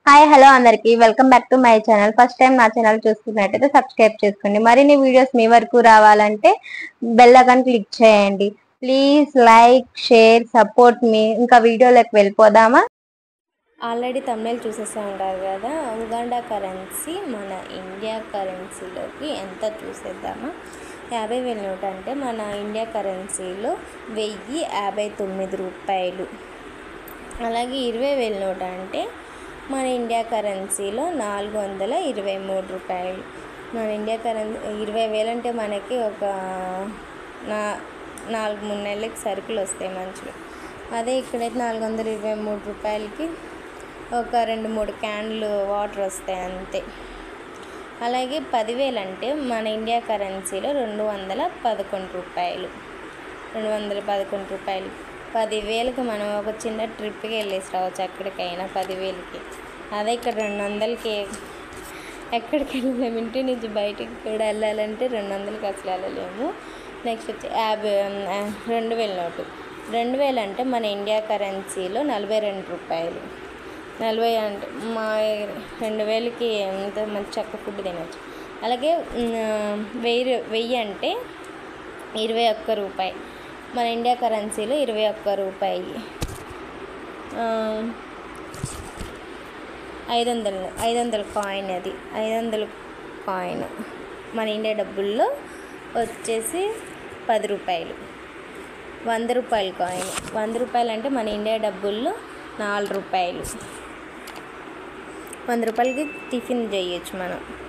hi hello అందరికి welcome back to my channel first time నా channel చూస్తున్నట్టయితే subscribe చేసుకోండి మరిన్ని వీడియోస్ మీ వరకు రావాలంటే బెల్ ఐకాన్ క్లిక్ చేయండి ప్లీజ్ లైక్ షేర్ సపోర్ట్ మీ ఇంకా వీడియోలోకి వెళ్ళిపోదామా ఆల్రెడీ తమిళ చూసేస్తూ ఉంటారు కదా ఉగాండా కరెన్సీ మన ఇండియా కరెన్సీలోకి ఎంత చూసేద్దామా యాభై వేల నోట్ అంటే మన ఇండియా కరెన్సీలో వెయ్యి యాభై తొమ్మిది రూపాయలు అలాగే ఇరవై వేల నోట్ అంటే మన ఇండియా కరెన్సీలో నాలుగు వందల ఇరవై మూడు రూపాయలు మన ఇండియా కరెన్సీ ఇరవై వేలు అంటే మనకి ఒక నా నాలుగు మూడు నెలలకి సరుకులు వస్తాయి మంచిగా అదే ఇక్కడైతే నాలుగు వందల ఇరవై మూడు రూపాయలకి ఒక రెండు మూడు క్యాన్లు వాటర్ వస్తాయి అంతే అలాగే పదివేలు అంటే మన ఇండియా కరెన్సీలో రెండు వందల పదకొండు రూపాయలు రెండు వందల పదకొండు రూపాయలు పదివేలకు మనం ఒక చిన్న ట్రిప్కి వెళ్ళేసి రావచ్చు ఎక్కడికైనా పదివేలకి అదే ఇక్కడ రెండు వందలకి ఎక్కడికి వెళ్ళలేము ఇంటి నుంచి బయటికి కూడా వెళ్ళాలంటే రెండు వందలకి అసలు వెళ్ళలేము నెక్స్ట్ వచ్చి యాభై ఆ, రెండు వేల నోటు రెండు వేలు అంటే మన ఇండియా కరెన్సీలో నలభై రెండు రూపాయలు నలభై అంటే మా రెండు వేలకి ఎంత మంచి చక్క ఫుడ్ తినచ్చు అలాగే ఉమ్, వెయ్యి వెయ్యి అంటే ఇరవై ఒక్క రూపాయి మన ఇండియా కరెన్సీలో ఇరవై ఒక్క రూపాయి ఆ, ఐదు వందలు ఐదు వందల కాయిన్ అది ఐదు వందల కాయిన్ మన ఇండియా డబ్బుల్లో వచ్చేసి పది రూపాయలు వంద రూపాయల కాయిన్ వంద రూపాయలు అంటే మన ఇండియా డబ్బుల్లో నాలుగు రూపాయలు వంద రూపాయలకి టిఫిన్ చేయొచ్చు మనం